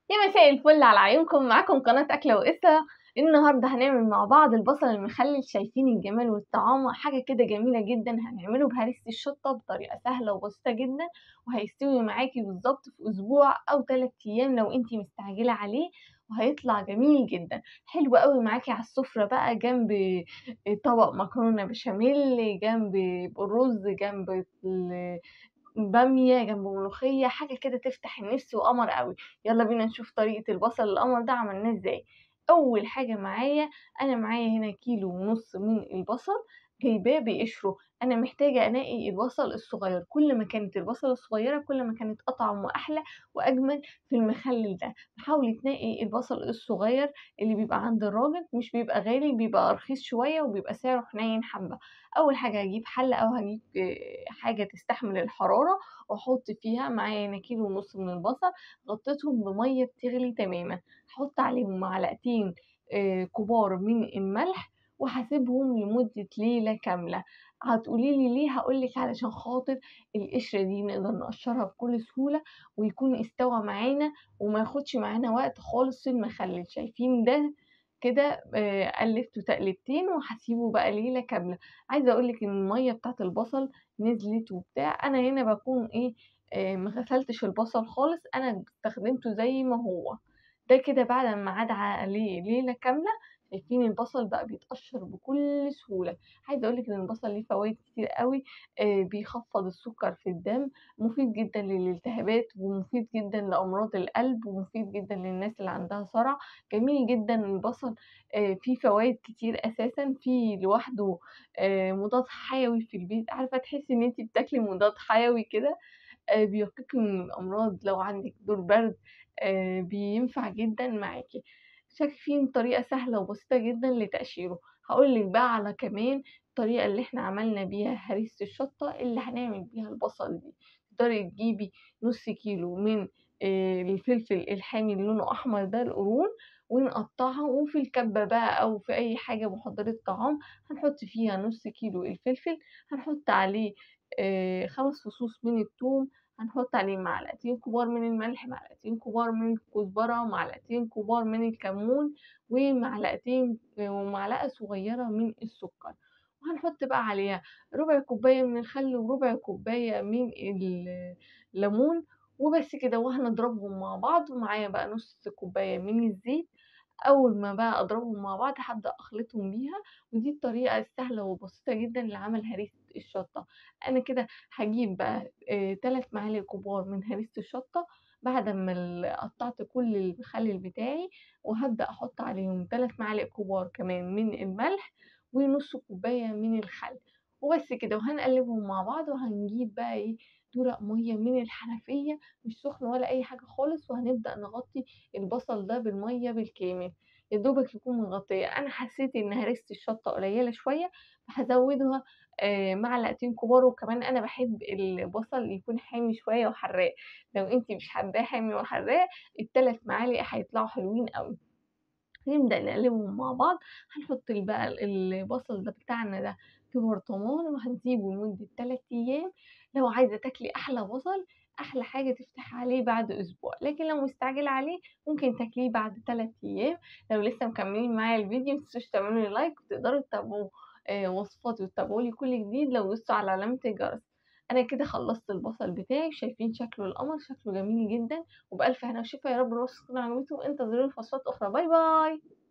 يا مساء الفل على عيونكم معاكم قناة أكلة وقصة النهاردة هنعمل مع بعض البصل المخلل شايفين الجمال والطعامة حاجة كده جميلة جدا هنعمله بهريسة الشطة بطريقة سهلة وبسيطة جدا وهيستوي معاكي بالظبط في أسبوع أو تلات أيام لو انتي مستعجلة عليه وهيطلع جميل جدا حلو قوي معاكي على السفرة بقى جنب طبق مكرونة بشاميل جنب الرز جنب بامية جنب ملوخية حاجة كده تفتح النفس وقمر قوي يلا بينا نشوف طريقة البصل القمر ده عملناه ازاي اول حاجة معايا انا معايا هنا كيلو ونص من البصل جايباه بقشره انا محتاجة انقي البصل الصغير كل ما كانت البصل الصغيرة كل ما كانت اطعم واحلى واجمل في المخلل ده حاولي تنقي البصل الصغير اللي بيبقى عند الراجل مش بيبقى غالي بيبقى رخيص شوية وبيبقى سعره حنين حبة اول حاجة هجيب حلة او هجيب حاجة تستحمل الحرارة واحط فيها معايا هنا كيلو ونص من البصل غطيتهم بمية بتغلي تماما هحط عليهم معلقتين كبار من الملح وهاسيبهم لمدة ليلة كاملة هتقوليلي ليه هقولك علشان خاطر القشرة دي نقدر نقشرها بكل سهولة ويكون استوى معانا وما ياخدش معانا وقت خالص في المخلل شايفين ده كده قلبته تقلبتين وهسيبه بقى ليلة كاملة عايزة اقولك ان المية بتاعت البصل نزلت وبتاع انا هنا بكون ايه مغسلتش البصل خالص انا استخدمته زي ما هو ده كده بعد ما عاد عليه ليلة كاملة شايفين البصل بقى بيتقشر بكل سهولة عايزة اقولك ان البصل ليه فوائد كتير قوي آه بيخفض السكر في الدم مفيد جدا للالتهابات ومفيد جدا لامراض القلب ومفيد جدا للناس اللي عندها صرع جميل جدا البصل آه فيه فوائد كتير اساسا فيه لوحده آه مضاد حيوي في البيت عارفة تحسي ان انتي بتاكلي مضاد حيوي كده آه بيوقيكي من الامراض لو عندك دور برد آه بينفع جدا معاكي شايفين طريقة سهلة وبسيطة جدا لتقشيره هقولك بقى على كمان الطريقة اللي احنا عملنا بيها هريسة الشطة اللي هنعمل بيها البصل دي تقدري تجيبي نص كيلو من الفلفل الحامي اللي لونه احمر ده القرون ونقطعها وفي الكبة بقى او في اي حاجة محضرة طعام هنحط فيها نص كيلو الفلفل هنحط عليه خمس فصوص من الثوم هنحط عليه معلقتين كبار من الملح معلقتين كبار من الكزبرة ومعلقتين كبار من الكمون ومعلقتين ومعلقة صغيرة من السكر وهنحط بقى عليها ربع كوباية من الخل وربع كوباية من الليمون وبس كده وهنضربهم مع بعض ومعايا بقى نص كوباية من الزيت اول ما بقى اضربهم مع بعض هبدا اخلطهم بيها ودي الطريقه السهله وبسيطه جدا لعمل هريسه الشطه انا كده هجيب بقى آه 3 معالق كبار من هريسه الشطه بعد ما قطعت كل المخلل بتاعي وهبدا احط عليهم 3 معالق كبار كمان من الملح ونص كوبايه من الخل وبس كده وهنقلبهم مع بعض وهنجيب بقى ايه دورق مية من الحنفية مش سخن ولا أي حاجة خالص وهنبدأ نغطي البصل ده بالمية بالكامل يدوبك يكون مغطية أنا حسيت إن هرسة الشطة قليلة شوية فهزودها آه معلقتين كبار وكمان أنا بحب البصل يكون حامي شوية وحراق لو انتي مش حباه حامي وحراق التلات معالق هيطلعوا حلوين قوي نبدأ نقلبهم مع بعض هنحط بقى البصل ده بتاعنا ده في برطمان وهنسيبه لمدة تلات أيام لو عايزة تاكلي أحلى بصل أحلى حاجة تفتح عليه بعد أسبوع لكن لو مستعجلة عليه ممكن تاكليه بعد تلات أيام لو لسه مكملين معايا الفيديو متنسوش تعملوا لي لايك وتقدروا تتابعوا آه وصفاتي وتتابعوا لي كل جديد لو دوستوا على علامة الجرس انا كده خلصت البصل بتاعي شايفين شكله القمر شكله جميل جدا وبألف هنا وشفا يا رب الوصفة تكون عجبتكم انتظروني في وصفات اخرى باي باي